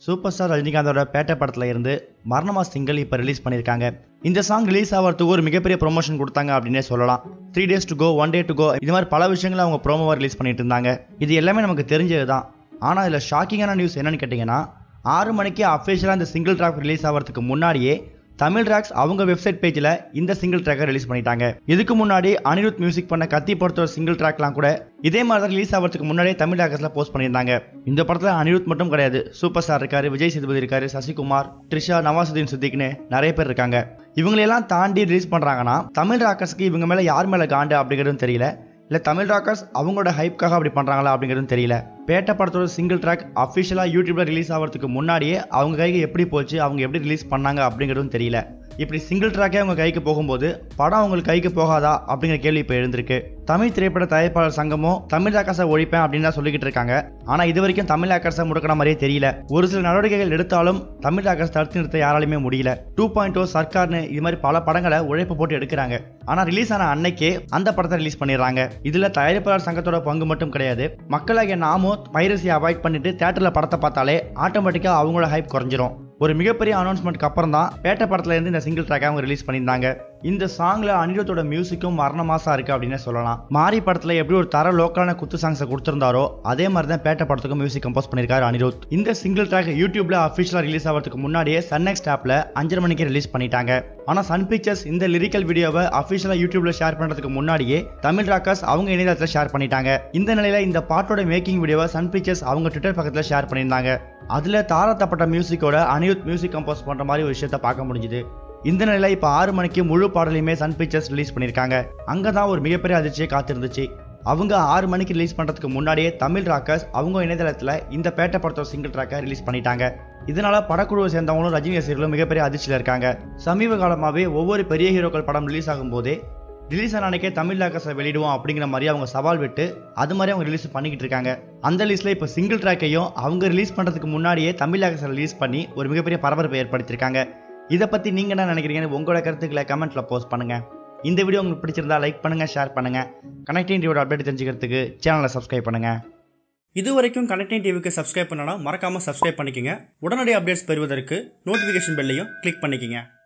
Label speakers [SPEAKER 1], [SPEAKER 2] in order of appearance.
[SPEAKER 1] super star ரஜினிகாந்தோட பேட்டை படத்துல இருந்து மரணமா single இப்போ ரிலீஸ் பண்ணியிருக்காங்க இந்த சாங் ரிலீஸ் ஆகிறதுக்கு ஒரு மிகப்பெரிய ப்ரொமோஷன் கொடுத்தாங்க அப்படின்னே சொல்லலாம் three days to go one day to go இது மாதிரி பல விஷயங்களை அவங்க ப்ரோமோவாக ரிலீஸ் பண்ணிட்டு இருந்தாங்க இது எல்லாமே நமக்கு தெரிஞ்சது தான் ஆனால் இதில் ஷாக்கிங்கான நியூஸ் என்னன்னு கேட்டிங்கன்னா ஆறு மணிக்கு அஃபிஷியலாக இந்த சிங்கிள் ட்ராக் ரிலீஸ் ஆகிறதுக்கு முன்னாடியே தமிழ் ட்ராக்ஸ் அவங்க வெப்சைட் பேஜில் இந்த சிங்கிள் ட்ராக்கை ரிலீஸ் பண்ணிட்டாங்க இதுக்கு முன்னாடி அனிருத் மியூசிக் பண்ண கத்தி படத்தோட சிங்கிள் ட்ராக்லாம் கூட இதே மாதிரி தான் ரிலீஸ் ஆகிறதுக்கு முன்னாடியே தமிழ் ட்ராக்கர்ஸ்ல போஸ்ட் பண்ணியிருந்தாங்க இந்த படத்தில் அனிருத் மட்டும் கிடையாது சூப்பர் ஸ்டார் இருக்காரு விஜய் சேதுபதி இருக்காரு சசிகுமார் த்ரிஷா நவாசுதீன் சித்திக்னு நிறைய பேர் இருக்காங்க இவங்களெல்லாம் தாண்டி ரிலீஸ் பண்ணுறாங்கன்னா தமிழ் ராக்கர்ஸ்க்கு இவங்க மேலே யார் மேலே காண்டு அப்படிங்கிறதும் தெரியல இல்லை தமிழ் ராக்கர்ஸ் அவங்களோட ஹைப்காக அப்படி பண்ணுறாங்களா அப்படிங்கிறதும் தெரியல பேட்ட படத்தோட சிங்கிள் ட்ராக் அஃபிஷியலாக யூடியூப்ல ரிலீஸ் ஆகிறதுக்கு முன்னாடியே அவங்க கைக்கு எப்படி போச்சு அவங்க எப்படி ரிலீஸ் பண்ணாங்க அப்படிங்கிறதும் தெரியல இப்படி சிங்கிள் ட்ராக்கே அவங்க கைக்கு போகும்போது படம் அவங்களுக்கு கைக்கு போகாதா அப்படிங்கிற கேள்வி இப்போ எழுந்திருக்கு தமிழ் திரைப்பட தயாரிப்பாளர் சங்கமும் தமிழ் ஆக்கர்ஸை ஒழிப்பேன் அப்படின்னு தான் சொல்லிக்கிட்டு இருக்காங்க ஆனால் இது வரைக்கும் தமிழ் ஆக்கர்ஸை முடக்கிற மாதிரியே தெரியல ஒரு சில நடவடிக்கைகள் எடுத்தாலும் தமிழ் ஆக்கர்ஸ் தடுத்து நிறுத்த யாராலுமே முடியல டூ பாயிண்ட் ஓ சர்க்கார்னு இது மாதிரி பல படங்களை உழைப்பு போட்டு எடுக்கிறாங்க ஆனால் ரிலீஸ் ஆன அன்னைக்கே அந்த படத்தை ரிலீஸ் பண்ணிடுறாங்க இதுல தயாரிப்பாளர் சங்கத்தோட பங்கு மட்டும் கிடையாது மக்களாகிய நாமும் பைரசியை அவாய்ட் பண்ணிட்டு தேட்டரில் படத்தை பார்த்தாலே ஆட்டோமேட்டிக்காக அவங்களோட ஹைப் குறைஞ்சிரும் ஒரு மிகப்பெரிய அனௌன்ஸ்மெண்ட்க்கு அப்புறம் தான் பேட்ட படத்துல இருந்து இந்த சிங்கிள் ட்ராக் அவங்க ரிலீஸ் பண்ணியிருந்தாங்க இந்த சாங்ல அனிருத்தோட மியூசிக்கும் மரண மாசா இருக்கு அப்படின்னு சொல்லலாம் மாரி படத்துல எப்படி ஒரு தர லோக்கலான குத்து சாங்ஸை கொடுத்திருந்தாரோ அதே மாதிரி தான் பேட்ட படத்துக்கும் மியூசிக் கம்போஸ் பண்ணியிருக்காரு அனிருத் இந்த சிங்கிள் ட்ராக் யூடியூப்ல அஃபிஷியலா ரிலீஸ் ஆகிறதுக்கு முன்னாடியே சன் நெக்ஸ்ட் ஆப்ல அஞ்சரை மணிக்கு ரிலீஸ் பண்ணிட்டாங்க ஆனா சன் பிக்சர்ஸ் இந்த லிரிக்கல் வீடியோவை அஃபிஷியலா யூடியூப்ல ஷேர் பண்றதுக்கு முன்னாடியே தமிழ் ராக்கர்ஸ் அவங்க இணையதளத்துல ஷேர் பண்ணிட்டாங்க இந்த நிலையில இந்த பாட்டோட மேக்கிங் வீடியோவை சன் பிக்சர்ஸ் அவங்க ட்விட்டர் பக்கத்துல ஷேர் பண்ணியிருந்தாங்க அதுல தாரத்தப்பட்ட மியூசிக்கோட அனிருத் மியூசிக் கம்போஸ் பண்ற மாதிரி ஒரு விஷயத்த பார்க்க முடிஞ்சுது இந்த நிலையில இப்ப ஆறு மணிக்கு முழு பாடலையுமே சன் பிக்சர்ஸ் ரிலீஸ் பண்ணியிருக்காங்க அங்கதான் ஒரு மிகப்பெரிய அதிர்ச்சியை காத்திருந்துச்சு அவங்க ஆறு மணிக்கு ரிலீஸ் பண்றதுக்கு முன்னாடியே தமிழ் ராக்கர்ஸ் அவங்க இணையதளத்துல இந்த பேட்ட படத்தோட சிங்கிள் ட்ராக்கை ரிலீஸ் பண்ணிட்டாங்க இதனால படக்குழுவை சேர்ந்தவங்களும் ரஜினி ரசிகர்களும் மிகப்பெரிய அதிர்ச்சியில் இருக்காங்க சமீப காலமாகவே ஒவ்வொரு பெரிய ஹீரோக்கள் படம் ரிலீஸ் ஆகும்போதே ரிலீஸ் ஆன அன்னைக்கே தமிழ் லாக்கர்ஸை வெளியிடுவோம் அப்படிங்கிற மாதிரி அவங்க சவால் விட்டு அது மாதிரி அவங்க ரிலீஸ் பண்ணிக்கிட்டு இருக்காங்க அந்த லிஸ்ட்ல இப்போ சிங்கிள் ட்ராக்கையும் அவங்க ரிலீஸ் பண்ணுறதுக்கு முன்னாடியே தமிழ் லாக்கர்ஸை ரிலீஸ் பண்ணி ஒரு மிகப்பெரிய பரபரப்பை ஏற்படுத்தியிருக்காங்க இதை பற்றி நீங்கள் என்ன நினைக்கிறீங்கன்னு உங்களோட கருத்துக்களை கமெண்ட்டில் போஸ்ட் பண்ணுங்க இந்த வீடியோ உங்களுக்கு பிடிச்சிருந்தா லைக் பண்ணுங்க ஷேர் பண்ணுங்க கனெக்டிங் டிவியோட அப்டேட் தெரிஞ்சுக்கிறதுக்கு சேனலை சப்ஸ்கிரைப் பண்ணுங்க
[SPEAKER 2] இது வரைக்கும் கனெக்டிங் டிவிக்கு சப்ஸ்கிரைப் பண்ணனா மறக்காமல் சப்ஸ்கிரைப் பண்ணிக்கங்க உடனடி அப்டேட்ஸ் பெறுவதற்கு நோட்டிஃபிகேஷன் பெல்லையும் கிளிக் பண்ணிக்கங்க